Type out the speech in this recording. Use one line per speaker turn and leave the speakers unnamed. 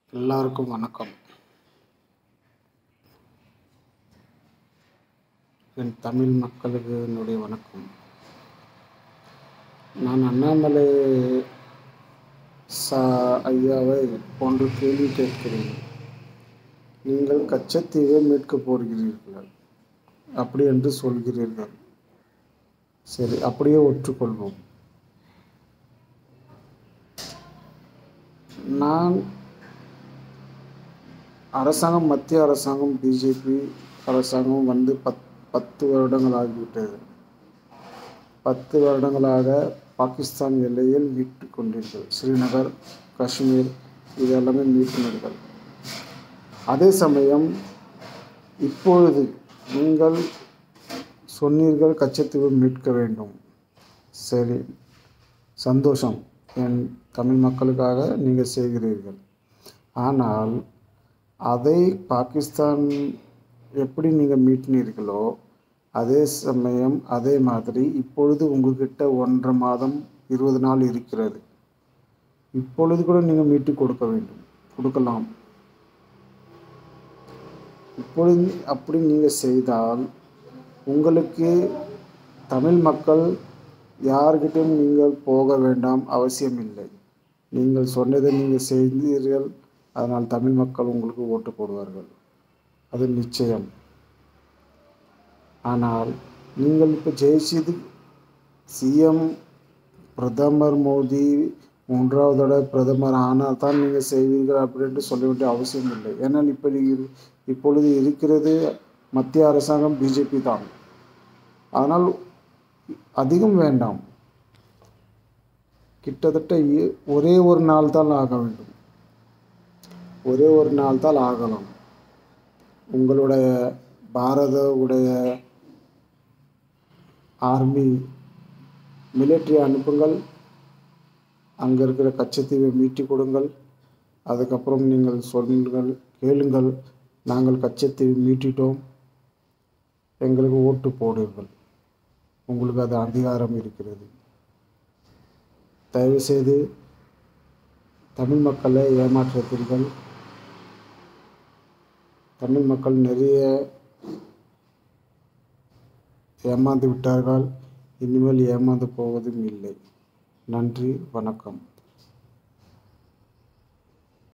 எல்லாருக்கும் வணக்கம் என் தமிழ் மக்களுக்கு என்னுடைய வணக்கம் நான் அண்ணாமலை சா ஐயாவை போன்று கேள்வி கேட்கிறேன் நீங்கள் கச்சத்தீவை மீட்கப் போகிறீர்கள் அப்படி என்று சொல்கிறீர்கள் சரி அப்படியே ஒற்றுக்கொள்வோம் நான் அரசாங்கம் மத்திய அரசாங்கம் பிஜேபி அரசாங்கம் வந்து பத் பத்து வருடங்கள் ஆகிவிட்டது பத்து வருடங்களாக பாகிஸ்தான் எல்லையில் மீட்டு கொண்டீர்கள் ஸ்ரீநகர் காஷ்மீர் இது எல்லாமே மீட்டினீர்கள் அதே சமயம் இப்பொழுது நீங்கள் சொன்னீர்கள் கச்சத்தீவு மீட்க வேண்டும் சரி சந்தோஷம் என் தமிழ் மக்களுக்காக நீங்கள் செய்கிறீர்கள் ஆனால் அதை பாகிஸ்தான் எப்படி நீங்கள் மீட்டினீர்களோ அதே சமயம் அதே மாதிரி இப்பொழுது உங்ககிட்ட ஒன்றரை மாதம் இருபது நாள் இருக்கிறது இப்பொழுது கூட நீங்கள் மீட்டு கொடுக்க வேண்டும் கொடுக்கலாம் இப்பொழுது அப்படி நீங்கள் செய்தால் உங்களுக்கு தமிழ் மக்கள் யார்கிட்டையும் நீங்கள் போக வேண்டாம் அவசியமில்லை நீங்கள் சொன்னதை நீங்கள் செய்தீர்கள் அதனால் தமிழ் மக்கள் உங்களுக்கு ஓட்டு போடுவார்கள் அது நிச்சயம் ஆனால் நீங்கள் இப்போ ஜெயிச்சது சிஎம் பிரதமர் மோடி மூன்றாவது தடவை பிரதமர் ஆனால் தான் நீங்கள் செய்வீர்கள் அப்படின்ட்டு சொல்ல வேண்டிய அவசியம் இல்லை ஏன்னால் இப்போ இரு- இப்பொழுது இருக்கிறது மத்திய அரசாங்கம் பிஜேபி தான் அதனால் அதிகம் வேண்டாம் கிட்டத்தட்ட இ- ஒரே ஒரு நாள் தான் ஆக வேண்டும் ஒரே ஒரு நாள் தான் ஆகலாம் உங்களுடைய பாரத உடைய ஆர்மி மிலிட்ரி அனுப்புங்கள் அங்கே இருக்கிற கச்சத்தீவை மீட்டி கொடுங்கள் அதுக்கப்புறம் நீங்கள் சொல்லுங்கள் கேளுங்கள் நாங்கள் கச்சத்தீவை மீட்டிட்டோம் எங்களுக்கு ஓட்டு போடுங்கள் உங்களுக்கு அது அதிகாரம் இருக்கிறது தயவுசெய்து தமிழ் மக்களை ஏமாற்றாதீர்கள் தமிழ் மக்கள் நிறைய ஏமாந்து விட்டார்கள் இனிமேல் ஏமாந்து போவதும் இல்லை நன்றி வணக்கம்